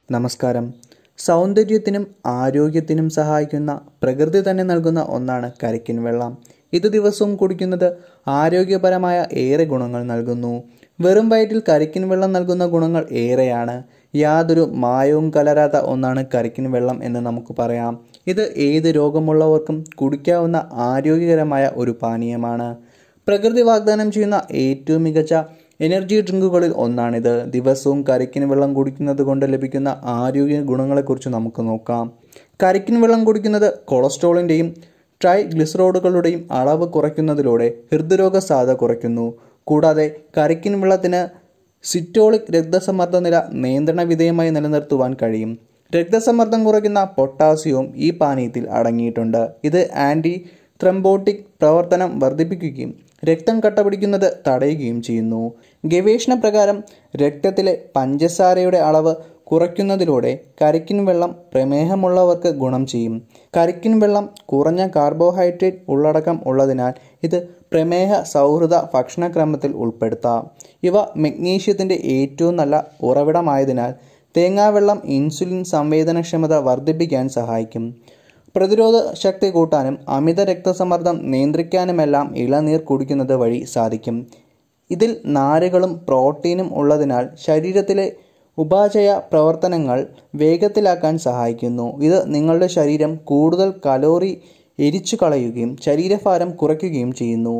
നമസ്കാരം സൗന്ദര്യത്തിനും ആരോഗ്യത്തിനും സഹായിക്കുന്ന പ്രകൃതി തന്നെ നൽകുന്ന ഒന്നാണ് കരിക്കിൻ വെള്ളം ഇത് ദിവസവും കുടിക്കുന്നത് ആരോഗ്യപരമായ ഏറെ ഗുണങ്ങൾ നൽകുന്നു വെറും വയറ്റിൽ കരിക്കിൻ വെള്ളം നൽകുന്ന ഗുണങ്ങൾ ഏറെയാണ് യാതൊരു മായവും കലരാത്ത ഒന്നാണ് കരിക്കിൻ വെള്ളം എന്ന് നമുക്ക് പറയാം ഇത് ഏത് രോഗമുള്ളവർക്കും കുടിക്കാവുന്ന ആരോഗ്യകരമായ ഒരു പാനീയമാണ് പ്രകൃതി വാഗ്ദാനം ചെയ്യുന്ന ഏറ്റവും മികച്ച എനർജി ഡ്രിങ്കുകളിൽ ഒന്നാണിത് ദിവസവും കരിക്കിൻ വെള്ളം കുടിക്കുന്നത് കൊണ്ട് ലഭിക്കുന്ന ആരോഗ്യ ഗുണങ്ങളെക്കുറിച്ച് നമുക്ക് നോക്കാം കരിക്കിൻ വെള്ളം കുടിക്കുന്നത് കൊളസ്ട്രോളിൻ്റെയും ട്രൈഗ്ലിസറോഡുകളുടെയും അളവ് കുറയ്ക്കുന്നതിലൂടെ ഹൃദ്രോഗ സാധ്യത കുറയ്ക്കുന്നു കൂടാതെ കരിക്കിൻ വെള്ളത്തിന് സിറ്റോളിക് രക്തസമ്മർദ്ദ നില നിയന്ത്രണ വിധേയമായി നിലനിർത്തുവാൻ കഴിയും രക്തസമ്മർദ്ദം കുറയ്ക്കുന്ന പൊട്ടാസ്യവും ഈ പാനീയത്തിൽ അടങ്ങിയിട്ടുണ്ട് ഇത് ആൻറ്റി ത്രംബോട്ടിക് പ്രവർത്തനം വർദ്ധിപ്പിക്കുകയും രക്തം കട്ടപിടിക്കുന്നത് തടയുകയും ചെയ്യുന്നു ഗവേഷണ പ്രകാരം രക്തത്തിലെ പഞ്ചസാരയുടെ അളവ് കുറയ്ക്കുന്നതിലൂടെ കരിക്കിൻ വെള്ളം പ്രമേഹമുള്ളവർക്ക് ഗുണം ചെയ്യും കരിക്കിൻ വെള്ളം കുറഞ്ഞ കാർബോഹൈഡ്രേറ്റ് ഉള്ളടക്കം ഉള്ളതിനാൽ ഇത് പ്രമേഹ സൗഹൃദ ഭക്ഷണക്രമത്തിൽ ഉൾപ്പെടുത്താം ഇവ മഗ്നീഷ്യത്തിൻ്റെ ഏറ്റവും നല്ല ഉറവിടമായതിനാൽ തേങ്ങാവെള്ളം ഇൻസുലിൻ സംവേദനക്ഷമത വർദ്ധിപ്പിക്കാൻ സഹായിക്കും പ്രതിരോധ ശക്തി കൂട്ടാനും അമിത രക്തസമ്മർദ്ദം നിയന്ത്രിക്കാനുമെല്ലാം ഇളനീർ കുടിക്കുന്നത് വഴി സാധിക്കും ഇതിൽ നാരുകളും പ്രോട്ടീനും ഉള്ളതിനാൽ ശരീരത്തിലെ ഉപാചയ പ്രവർത്തനങ്ങൾ വേഗത്തിലാക്കാൻ സഹായിക്കുന്നു ഇത് നിങ്ങളുടെ ശരീരം കൂടുതൽ കലോറി എരിച്ചു കളയുകയും ശരീരഭാരം കുറയ്ക്കുകയും ചെയ്യുന്നു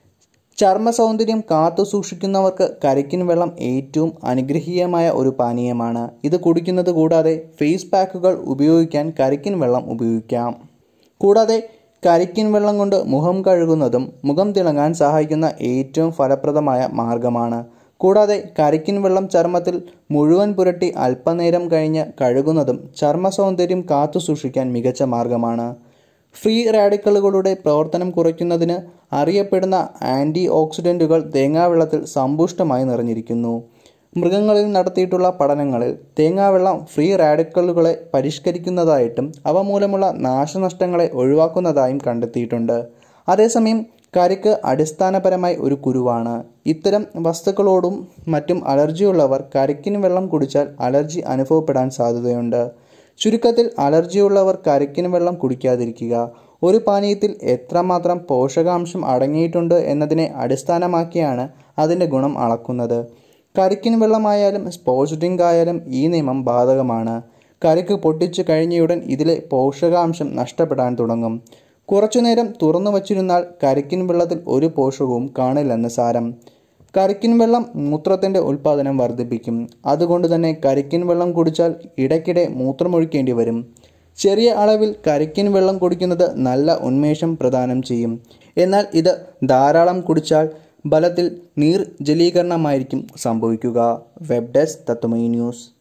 ചർമ്മ സൗന്ദര്യം കാത്തു സൂക്ഷിക്കുന്നവർക്ക് കരിക്കിൻ വെള്ളം ഏറ്റവും അനുഗ്രഹീയമായ ഒരു പാനീയമാണ് ഇത് കുടിക്കുന്നത് കൂടാതെ ഫേസ് പാക്കുകൾ ഉപയോഗിക്കാൻ കരിക്കിൻ വെള്ളം ഉപയോഗിക്കാം കൂടാതെ കരിക്കിൻ വെള്ളം കൊണ്ട് മുഖം കഴുകുന്നതും മുഖം തിളങ്ങാൻ സഹായിക്കുന്ന ഏറ്റവും ഫലപ്രദമായ മാർഗമാണ് കൂടാതെ കരിക്കിൻ വെള്ളം ചർമ്മത്തിൽ മുഴുവൻ പുരട്ടി അല്പനേരം കഴിഞ്ഞ് കഴുകുന്നതും ചർമ്മ സൗന്ദര്യം കാത്തു സൂക്ഷിക്കാൻ മികച്ച മാർഗമാണ് ഫ്രീ റാഡിക്കലുകളുടെ പ്രവർത്തനം കുറയ്ക്കുന്നതിന് അറിയപ്പെടുന്ന ആൻറ്റി ഓക്സിഡൻറ്റുകൾ തേങ്ങാവെള്ളത്തിൽ സമ്പുഷ്ടമായി നിറഞ്ഞിരിക്കുന്നു മൃഗങ്ങളിൽ നടത്തിയിട്ടുള്ള പഠനങ്ങളിൽ തേങ്ങാവെള്ളം ഫ്രീ റാഡിക്കലുകളെ പരിഷ്കരിക്കുന്നതായിട്ടും അവ മൂലമുള്ള നാശനഷ്ടങ്ങളെ ഒഴിവാക്കുന്നതായും കണ്ടെത്തിയിട്ടുണ്ട് അതേസമയം കരിക്ക് അടിസ്ഥാനപരമായി ഒരു കുരുവാണ് ഇത്തരം വസ്തുക്കളോടും മറ്റും അലർജിയുള്ളവർ കരിക്കിന് വെള്ളം കുടിച്ചാൽ അലർജി അനുഭവപ്പെടാൻ സാധ്യതയുണ്ട് ചുരുക്കത്തിൽ അലർജിയുള്ളവർ കരിക്കിന് വെള്ളം കുടിക്കാതിരിക്കുക ഒരു പാനീയത്തിൽ എത്രമാത്രം പോഷകാംശം അടങ്ങിയിട്ടുണ്ട് എന്നതിനെ അടിസ്ഥാനമാക്കിയാണ് അതിൻ്റെ ഗുണം അളക്കുന്നത് കരിക്കിൻ വെള്ളമായാലും സ്പോർട്സ് ഡ്രിങ്ക് ആയാലും ഈ നിയമം ബാധകമാണ് കരിക്ക് പൊട്ടിച്ചു കഴിഞ്ഞയുടൻ ഇതിലെ പോഷകാംശം നഷ്ടപ്പെടാൻ തുടങ്ങും കുറച്ചുനേരം തുറന്നു വച്ചിരുന്നാൽ കരിക്കിൻ വെള്ളത്തിൽ ഒരു പോഷകവും കാണില്ലെന്ന് സാരം കരിക്കിൻ വെള്ളം മൂത്രത്തിൻ്റെ ഉൽപ്പാദനം വർദ്ധിപ്പിക്കും അതുകൊണ്ട് തന്നെ കരിക്കിൻ വെള്ളം കുടിച്ചാൽ ഇടയ്ക്കിടെ മൂത്രമൊഴിക്കേണ്ടി വരും ചെറിയ അളവിൽ കരിക്കിൻ വെള്ളം കുടിക്കുന്നത് നല്ല ഉന്മേഷം പ്രദാനം ചെയ്യും എന്നാൽ ഇത് ധാരാളം കുടിച്ചാൽ ബലത്തിൽ നീർ ജലീകരണമായിരിക്കും സംഭവിക്കുക വെബ് ഡെസ്ക് തത്വമൈ ന്യൂസ്